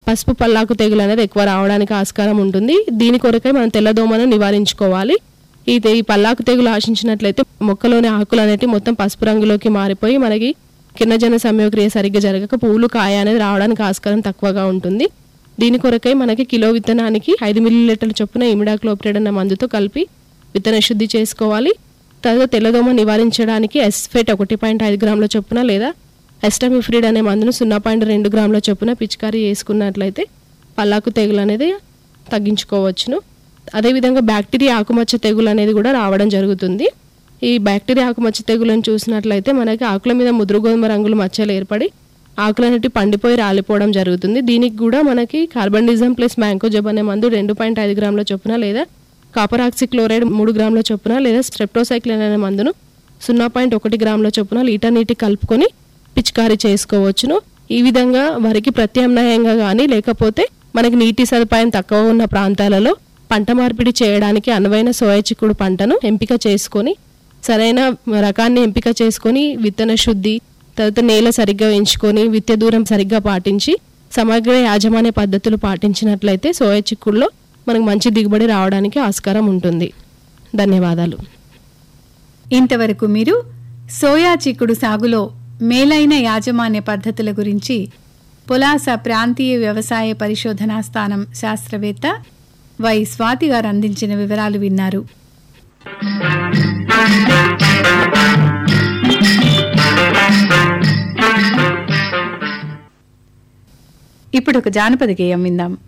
పసుపు పల్లాకు తెగులు అనేది ఎక్కువ రావడానికి ఆస్కారం ఉంటుంది దీని కొరకై మనం తెల్లదోమను నివారించుకోవాలి ఈ తె- ఈ పల్లాకు తెగులు ఆశించినట్లయితే మొక్కలోని ఆకులు అనేటివి మొత్తం పసుపు రంగులోకి మారిపోయి మనకి కిన్నజన సమయక్రియ సరిగ్గా జరగక పూలు కాయ అనేది రావడానికి ఆస్కారం తక్కువగా ఉంటుంది దీని కొరకై మనకి కిలో విత్తనానికి ఐదు మిల్లీలీటర్ల చొప్పున ఇమిడాక్లోప్రిడ్ అన్న మందుతో కలిపి విత్తన శుద్ధి చేసుకోవాలి తర్వాత తెల్లదోమ నివారించడానికి ఎస్ఫెట్ ఒకటి పాయింట్ ఐదు గ్రాముల చొప్పున లేదా ఎస్టమిఫ్రిడ్ అనే మందును సున్నా పాయింట్ రెండు గ్రాముల చొప్పున పిచికారీ చేసుకున్నట్లయితే పల్లాకు తెగులు అనేది తగ్గించుకోవచ్చును అదేవిధంగా బ్యాక్టీరియా ఆకుమచ్చ తెగులు అనేది కూడా రావడం జరుగుతుంది ఈ బ్యాక్టీరియా ఆకుమచ్చ తెగులను చూసినట్లయితే మనకి ఆకుల మీద ముదురు గోధుమ రంగులు మచ్చలు ఏర్పడి ఆకులు అనేటివి పండిపోయి రాలిపోవడం జరుగుతుంది దీనికి కూడా మనకి కార్బన్డిజం ప్లస్ మ్యాంకోజబ్ అనే మందు రెండు పాయింట్ ఐదు గ్రాముల చొప్పున లేదా కాపర్ ఆక్సిక్లోరైడ్ మూడు గ్రాముల చొప్పున లేదా స్ట్రెప్టోసైక్లిన్ అనే మందును సున్నా పాయింట్ ఒకటి గ్రాముల చొప్పున లీటర్ నీటి కలుపుకొని పిచికారీ చేసుకోవచ్చును ఈ విధంగా వరికి ప్రత్యామ్నాయంగా కానీ లేకపోతే మనకి నీటి సదుపాయం తక్కువ ఉన్న ప్రాంతాలలో పంట మార్పిడి చేయడానికి అనువైన సోయా చిక్కుడు పంటను ఎంపిక చేసుకొని సరైన రకాన్ని ఎంపిక చేసుకొని విత్తన శుద్ధి తర్వాత నేల సరిగ్గా ఎంచుకొని విత్య దూరం సరిగ్గా పాటించి సమగ్ర యాజమాన్య పద్ధతులు పాటించినట్లయితే సోయా చిక్కుడులో మనకు మంచి దిగుబడి రావడానికి ఆస్కారం ఉంటుంది ధన్యవాదాలు ఇంతవరకు మీరు సోయా చిక్కుడు సాగులో మేలైన యాజమాన్య పద్ధతుల గురించి పులాస ప్రాంతీయ వ్యవసాయ పరిశోధనా స్థానం శాస్త్రవేత్త వై స్వాతి గారు అందించిన వివరాలు విన్నారు ఇప్పుడు ఒక జానపద గేయం విందాం